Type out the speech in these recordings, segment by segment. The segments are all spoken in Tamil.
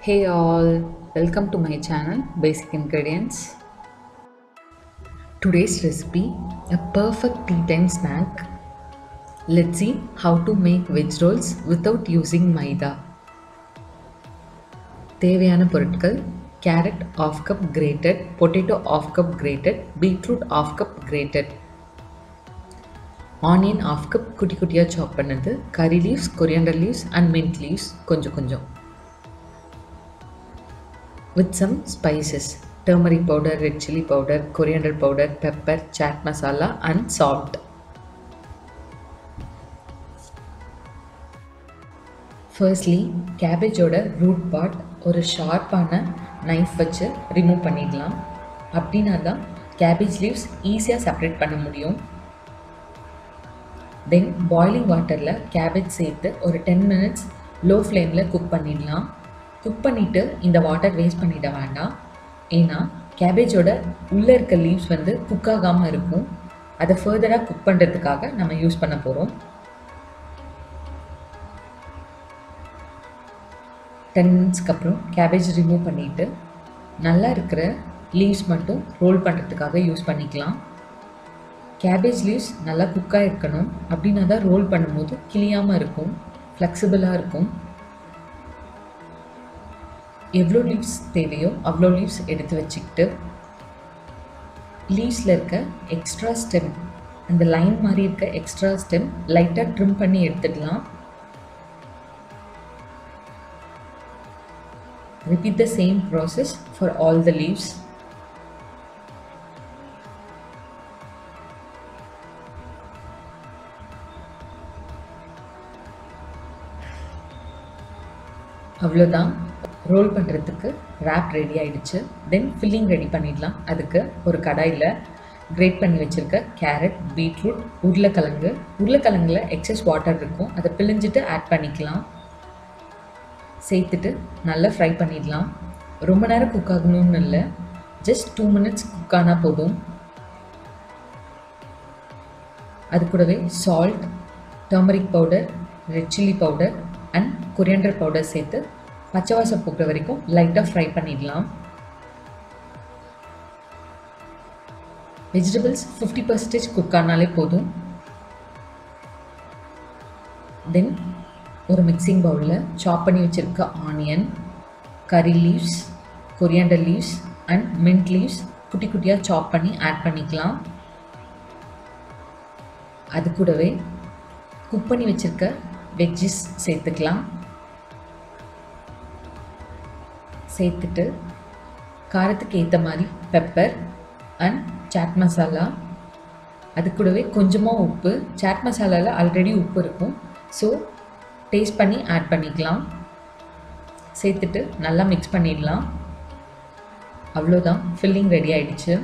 Hey all, welcome to my channel Basic Ingredients. Today's recipe a perfect tea time snack. Let's see how to make veg rolls without using maida. தேவையான பொருட்கள் carrot half cup grated potato half cup grated beetroot half cup grated onion half cup குட்டி குட்டியாக சாப் பண்ணது curry leaves coriander leaves and mint leaves கொஞ்சம் கொஞ்சம் with some spices turmeric powder red chilli powder coriander powder pepper chaat masala and salt firstly கேபேஜோட ரூட் பார்ட் ஒரு ஷார்ப்பான நைஃப் வச்சு ரிமூவ் பண்ணிடலாம் அப்படின்னா தான் கேபேஜ் லீவ்ஸ் ஈஸியாக செப்பரேட் பண்ண முடியும் தென் பாய்லிங் வாட்டரில் கேபேஜ் சேர்த்து ஒரு டென் மினிட்ஸ் லோ ஃப்ளேமில் குக் பண்ணிடலாம் குக் பண்ணிவிட்டு இந்த வாட்டர் வேஸ்ட் பண்ணிட வேண்டாம் ஏன்னா கேபேஜோட உள்ளே இருக்க லீவ்ஸ் வந்து குக் ஆகாமல் இருக்கும் அதை ஃபர்தராக குக் பண்ணுறதுக்காக நம்ம யூஸ் பண்ண போகிறோம் டென் மினிட்ஸ்க்கு அப்புறம் கேபேஜ் ரிமூவ் பண்ணிவிட்டு நல்லா இருக்கிற லீவ்ஸ் மட்டும் ரோல் பண்ணுறதுக்காக யூஸ் பண்ணிக்கலாம் கேபேஜ் லீவ்ஸ் நல்லா குக்காக இருக்கணும் அப்படின்னா தான் ரோல் பண்ணும்போது கிளியாமல் இருக்கும் ஃப்ளெக்சிபிளாக இருக்கும் எவ்வளோ லீவ்ஸ் தேவையோ அவ்வளோ லீவ்ஸ் எடுத்து வச்சுக்கிட்டு லீவ்ஸில் இருக்க எக்ஸ்ட்ரா ஸ்டெம் அந்த லைன் மாதிரி இருக்க எக்ஸ்ட்ரா ஸ்டெம் லைட்டாக ட்ரிம் பண்ணி எடுத்துடலாம் repeat the same process for all the leaves அவ்வளோதான் ரோல் பண்ணுறதுக்கு ரேப் ரெடி ஆயிடுச்சு தென் ஃபில்லிங் ரெடி பண்ணிடலாம் அதுக்கு ஒரு கடாயில் கிரேட் பண்ணி வச்சுருக்க கேரட் பீட்ரூட் உருளைக்கிழங்கு உருளைக்கிழங்குல எக்ஸஸ் வாட்டர் இருக்கும் அதை பிழிஞ்சிட்டு ஆட் பண்ணிக்கலாம் சேர்த்துட்டு நல்லா ஃப்ரை பண்ணிடலாம் ரொம்ப நேரம் குக் ஆகணும்னு இல்லை ஜஸ்ட் டூ மினிட்ஸ் குக் ஆனால் போதும் அது கூடவே salt turmeric powder red chilli powder and coriander powder சேர்த்து பச்சை வாசம் போக்குற வரைக்கும் லைட்டாக ஃப்ரை பண்ணிடலாம் வெஜிடபிள்ஸ் ஃபிஃப்டி பர்சன்டேஜ் குக் ஆனாலே போதும் தென் ஒரு மிக்சிங் பவுலில் சாப் பண்ணி வச்சுருக்க onion curry leaves coriander leaves and mint leaves குட்டி குட்டியாக சாப் பண்ணி ஆட் பண்ணிக்கலாம் அது கூடவே குக் பண்ணி வச்சுருக்க வெஜ்ஜஸ் சேர்த்துக்கலாம் சேர்த்துட்டு காரத்துக்கு ஏற்ற மாதிரி பெப்பர் அண்ட் சாட் மசாலா அது கூடவே கொஞ்சமாக உப்பு சாட் மசாலாவில் ஆல்ரெடி உப்பு இருக்கும் ஸோ டேஸ்ட் பண்ணி ஆட் பண்ணிக்கலாம் சேர்த்துட்டு நல்லா மிக்ஸ் பண்ணிடலாம் அவ்வளோதான் ஃபில்லிங் ரெடி ஆயிடுச்சு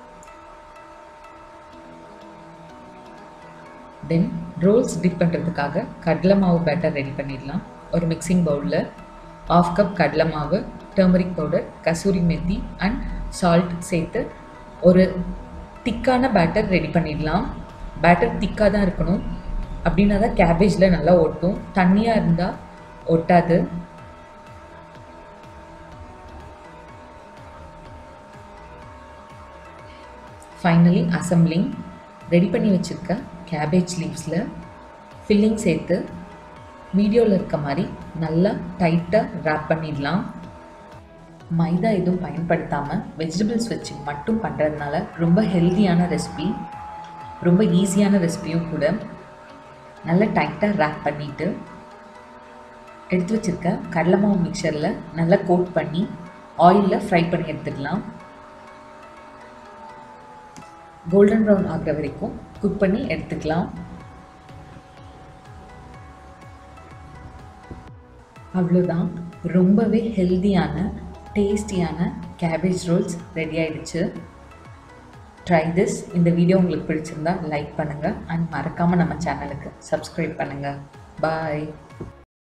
தென் ரோல்ஸ் டிப் பண்ணுறதுக்காக கடலை மாவு பேட்டர் ரெடி பண்ணிடலாம் ஒரு மிக்சிங் பவுலில் ஆஃப் கப் கடலை மாவு turmeric powder kasuri methi and salt சேர்த்து ஒரு திக்கான பேட்டர் ரெடி பண்ணிடலாம் பேட்டர் திக்காக தான் இருக்கணும் அப்படின்னா தான் கேபேஜில் நல்லா ஒட்டும் தண்ணியாக இருந்தால் ஒட்டாது ஃபைனலி அசம்பிளிங் ரெடி பண்ணி வச்சுருக்க கேபேஜ் லீவ்ஸில் ஃபில்லிங் சேர்த்து வீடியோவில் இருக்க மாதிரி நல்லா டைட்டாக ரேப் பண்ணிடலாம் மைதா எதுவும் பயன்படுத்தாமல் வெஜிடபிள்ஸ் வச்சு மட்டும் பண்ணுறதுனால ரொம்ப ஹெல்த்தியான ரெசிபி ரொம்ப ஈஸியான ரெசிபியும் கூட நல்லா டைட்டாக ரேப் பண்ணிவிட்டு எடுத்து வச்சுருக்க கடலை மாவு மிக்சரில் நல்லா கோட் பண்ணி ஆயிலில் ஃப்ரை பண்ணி எடுத்துக்கலாம் கோல்டன் ப்ரௌன் ஆகிற வரைக்கும் குக் பண்ணி எடுத்துக்கலாம் அவ்வளோதான் ரொம்பவே ஹெல்த்தியான டேஸ்டியான கேபேஜ் ரோல்ஸ் ரெடி ஆயிடுச்சு ட்ரை திஸ் இந்த வீடியோ உங்களுக்கு பிடிச்சிருந்தா லைக் பண்ணுங்கள் அண்ட் மறக்காமல் நம்ம சேனலுக்கு சப்ஸ்கிரைப் பண்ணுங்கள் பாய்